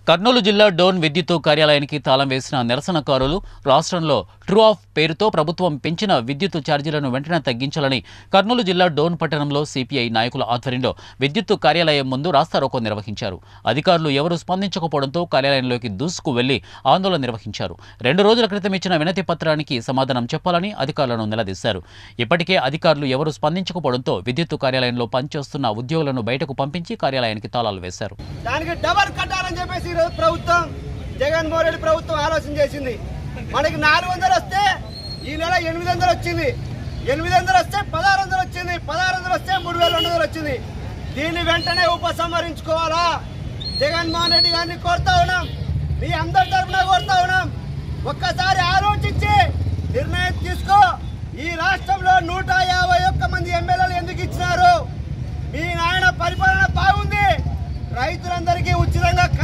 కర్నూలు జిల్లా డోన్ విద్యుత్ కార్యాలయానికి తాళం వేసిన నిరసనకారులు రాష్ట్రంలో ట్రూ ఆఫ్ పేరుతో ప్రభుత్వం పెంచిన విద్యుత్ ఛార్జీలను వెంటనే తగ్గించాలని కర్నూలు జిల్లా డోన్ పట్టణంలో సిపిఐ నాయకుల ఆధ్వర్యంలో విద్యుత్ కార్యాలయం ముందు రాస్తారోకో నిర్వహించారు అధికారులు ఎవరూ స్పందించకపోవడంతో కార్యాలయంలోకి దూసుకు వెళ్లి ఆందోళన నిర్వహించారు రెండు రోజుల క్రితం ఇచ్చిన వినతి పత్రానికి సమాధానం చెప్పాలని అధికారులను నిలదీశారు ఇప్పటికే అధికారులు ఎవరూ స్పందించకపోవడంతో విద్యుత్ కార్యాలయంలో పనిచేస్తున్న ఉద్యోగులను బయటకు పంపించి కార్యాలయానికి తాళాలు వేశారు దానికి డబల్ కట్టాలని చెప్పేసి ఈరోజు ప్రభుత్వం జగన్మోహన్ రెడ్డి ప్రభుత్వం ఆలోచన చేసింది మనకి నాలుగు వందలు వస్తే ఈ నెల ఎనిమిది వందలు వచ్చింది ఎనిమిది వందలు వస్తే పదహారు వందలు వచ్చింది పదహారు వందలు వస్తే మూడు వేల రెండు వందలు వచ్చింది దీన్ని వెంటనే ఉపసంహరించుకోవాలా జగన్మోహన్ రెడ్డి గారిని కోరుతా ఉన్నాం మీ అందరి తరఫున కోరుతా ఉన్నాం ఒక్కసారి ఆలోచించి నిర్ణయం తీసుకో ఈ రాష్ట్రంలో నూట యాభై ఒక్క మంది ఎమ్మెల్యేలు ఎందుకు ఇచ్చినారు మీ నాయన పరిపాలన బాగుంది రైతులందరికీ ఉచితంగా